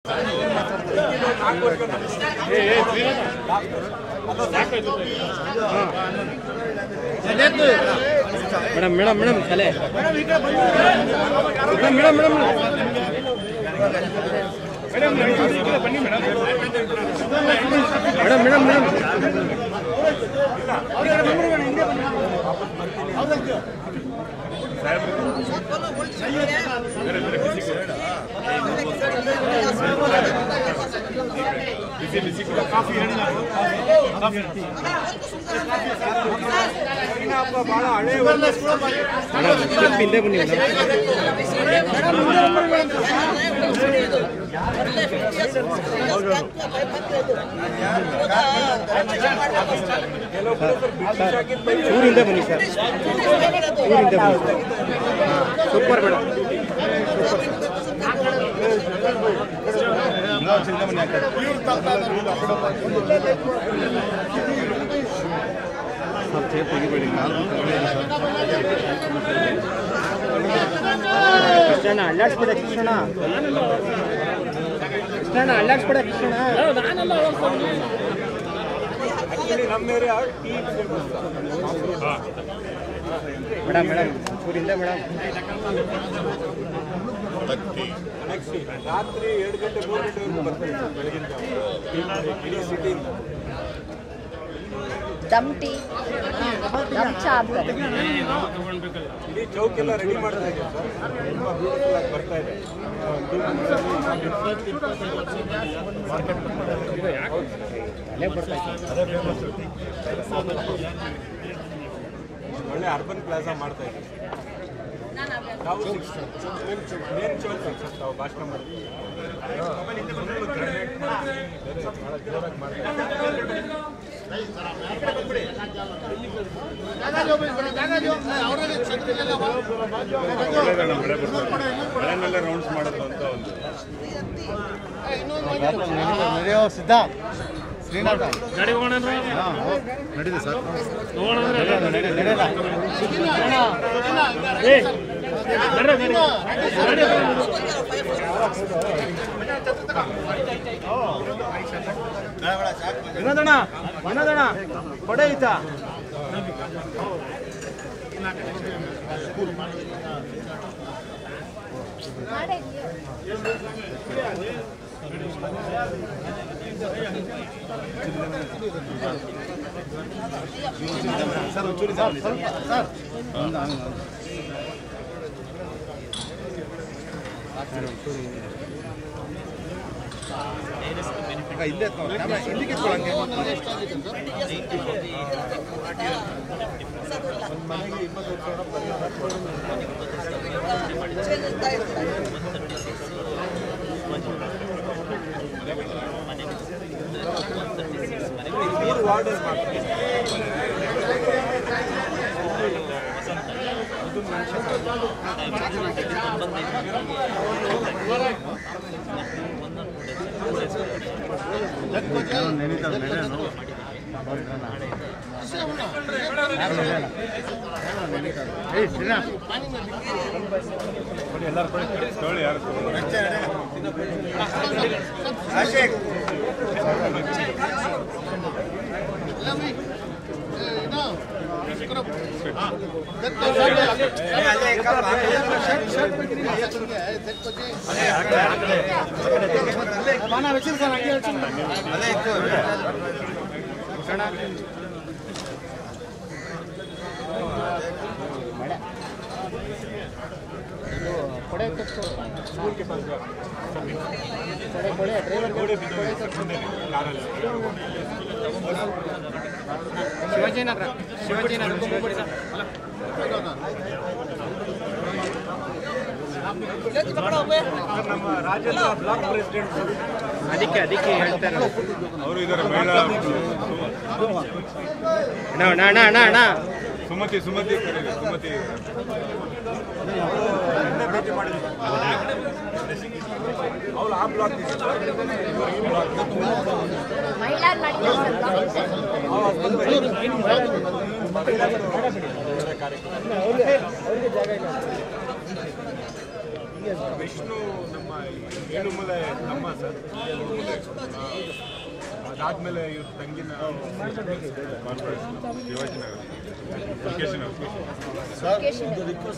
Madam madam madam ತಲೆ madam madam madam madam madam madam madam ಸ್ವಲ್ಪ ಹಿಂದೆ ಬನ್ನಿ ಮೇಡಮ್ ಊರಿಂದ ಬನ್ನಿ ಸರ್ ಊರಿಂದ ಬನ್ನಿ ಸೂಪರ್ ಮೇಡಮ್ ಕೃಷ್ಣಣ್ಣ ಅಲ್ಲಾಡ್ಸ್ಬೇಡ ಕೃಷ್ಣಣ್ಣ ಕೃಷ್ಣಣ್ಣ ಅಲ್ಲಾಡ್ಸ್ಬೇಡ ಕೃಷ್ಣಣ್ಣ ಮೇಡಮ್ ಮೇಡಮ್ ಊರಿಂದ ಮೇಡಮ್ ರಾತ್ರಿ ಎರಡು ಗಂಟೆ ಮೂರು ಗಂಟೆವರೆಗೂ ಬರ್ತಾರೆ ಬೆಳಗಿನ ಜಾವ ಇಡೀ ಸಿಟಿಯಿಂದ ದಮ್ ಟೀ ದಮ್ ಚಾ ಆಗ್ತದೆ ಇಡೀ ಚೌಕ್ ಎಲ್ಲ ರೆಡಿ ಮಾಡ್ತಾ ಇದೆ ಸರ್ ತುಂಬ ಬ್ಯೂಟಿಫುಲ್ ಆಗಿ ಬರ್ತಾ ಇದೆ ಅಲ್ಲೇ ಬರ್ತಾ ಒಳ್ಳೆ ಅರ್ಬನ್ ಪ್ಲಾಜಾ ಮಾಡ್ತಾ ಇದೆ ತಾವು ಮೇನ್ ಚೌಕ್ ಸರ್ ತಾವು ಭಾಷಣ ಮಾಡಿ ಭಾಳ ಜೋರಾಗಿ ಮಾಡ್ತಾರೆ ಮಳೆನೆಲ್ಲ ರೌಂಡ್ಸ್ ಮಾಡೋದು ಅಂತ ಒಂದು ನಡೆಯೋ ಸಿದ್ಧ ಶ್ರೀನಾಥ ನಡೀದೆ ಸರ್ ನಡೆಯಲ್ಲ ವಿನೋದಣ್ಣ ವಿನೋದಣ್ಣ ಕೊಡೆ ಐತಾ ಸರ್ ಒಂಚೂರಿ ಸರ್ ಸರ್ ಇಲ್ಲೇ ಎತ್ಕೊಂಡು ಕ್ಯಾಮ್ರಾ ಇಲ್ಲಿಗೆ ಎತ್ಕೊಳ್ಳಂಗೆ ಮೂರು ವಾರ್ಡಲ್ಲಿ ಮಾಡ್ತಾರೆ ಏಯ್ ಶ್ರೀನಾಥ್ ತಗೊಳ್ಳಿ ಯಾರು ತಗೊಳ್ಳಿ. ಕೊಡೆ ಕಟ್ಸು ಕೊಡೆ ಕೊಡೆ ಡ್ರೈವರ್ ಗೋಡೆ ಬಿದ್ದೋಗಿದೆ ಸರ್ ಮುಂದೆ ಕಾರಲ್ಲಿ ಶಿವಾಜಿನಗರ ಶಿವಾಜಿನಗರ ಶಿವಾಜಿ ಸರ್ ಸರ್ ನಮ್ಮ ರಾಜ್ಯದ ಬ್ಲಾಕ್ ಪ್ರೆಸಿಡೆಂಟ್ ಅದಕ್ಕೆ ಅದಕ್ಕೆ ಹೇಳ್ತಾರೆ ಅವರು ಇದ್ದಾರೆ ಮಹಿಳಾ ಅಣ್ಣ ಅಣ್ಣ ಅಣ್ಣ ಅಣ್ಣ ಅಣ್ಣ ಸುಮತಿ ಸುಮತಿ ಕರೀರಿ ಸುಮತಿ ಭೇಟಿ ಮಾಡಿದ್ರು ಅವ್ರು ಆ ಬ್ಲಾಕ್ ಮಹಿಳಾ ನಡೀತದೆ ಸರ್ ಅವ್ರಿಗೆ ಜಾಗ ಇಲ್ಲ ವಿಷ್ಣು ನಮ್ಮ ಏಳುಮಲೆ ತಮ್ಮ ಸರ್ ಆ, ಅದಾದ್ಮೇಲೆ ಇವ್ರ ತಂಗಿನ ಕಾರ್ಪೊರೇಷನ್ ಶಿವಾಜಿನಗರ ಲೊಕೇಶನ್ ಲೊಕೇಶನ್